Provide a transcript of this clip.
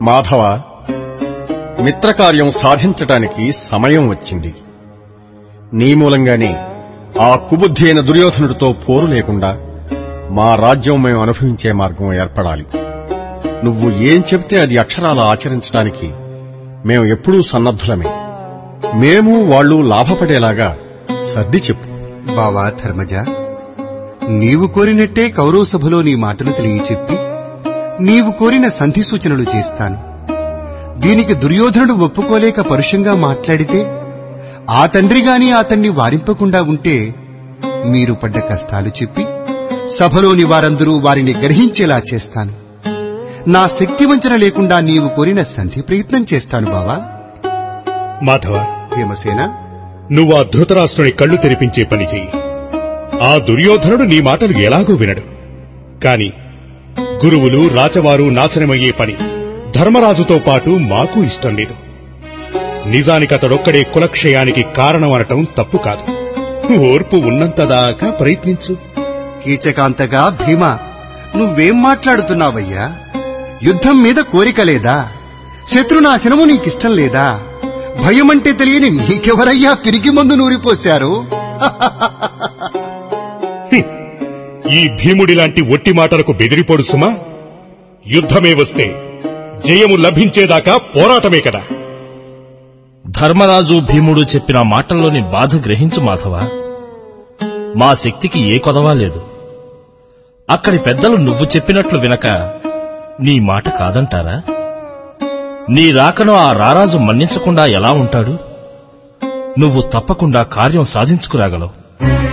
మాధవ మిత్రకార్యం సాధించటానికి సమయం వచ్చింది నీ మూలంగానే ఆ కుబుద్ధి అయిన దుర్యోధనుడితో పోరు లేకుండా మా రాజ్యం మేము అనుభవించే మార్గం ఏర్పడాలి నువ్వు ఏం చెబితే అది అక్షరాల ఆచరించడానికి మేము ఎప్పుడూ సన్నద్ధులమే మేము వాళ్ళు లాభపడేలాగా సర్ది చెప్పు బావా ధర్మజ నీవు కోరినట్టే కౌరవ సభలో నీ మాటలు తెలియచెప్పి నీవు కోరిన సంధి సూచనలు చేస్తాను దీనికి దుర్యోధనుడు ఒప్పుకోలేక పరుషంగా మాట్లాడితే ఆ తండ్రి గాని అతన్ని వారింపకుండా ఉంటే మీరు పడ్డ కష్టాలు చెప్పి సభలోని వారందరూ వారిని గ్రహించేలా చేస్తాను నా శక్తి వంచన లేకుండా నీవు కోరిన సంధి ప్రయత్నం చేస్తాను బావా మాధవ భీమసేన నువ్వు ఆ ధృతరాష్ట్రుని కళ్ళు తెరిపించే పని చెయ్యి ఆ దుర్యోధనుడు నీ మాటలు ఎలాగూ వినడు కాని గురువులు రాచవారు నాశనమయ్యే పని ధర్మరాజుతో పాటు మాకు ఇష్టం లేదు నిజానికతడొక్కడే కులక్షయానికి కారణం అనటం తప్పు కాదు ఓర్పు ఉన్నంతదాకా ప్రయత్నించు కీచకాంతగా భీమ నువ్వేం మాట్లాడుతున్నావయ్యా యుద్ధం మీద కోరిక లేదా శత్రునాశనము నీకిష్టం లేదా భయమంటే తెలియని నీకెవరయ్యా పిరికి మందు నూరిపోశారు హ్మ్. ఈ భీముడి లాంటి ఒట్టి మాటలకు బెదిరిపోడు సుమా యుద్ధమే వస్తే జయము లభించేదాకా పోరాటమే కదా ధర్మరాజు భీముడు చెప్పిన మాటల్లోని బాధ గ్రహించు మాధవ మా శక్తికి ఏ కొదవా లేదు అక్కడి పెద్దలు నువ్వు చెప్పినట్లు వినక నీ మాట కాదంటారా నీ రాకను ఆ రారాజు మన్నించకుండా ఎలా ఉంటాడు నువ్వు తప్పకుండా కార్యం సాధించుకురాగలవు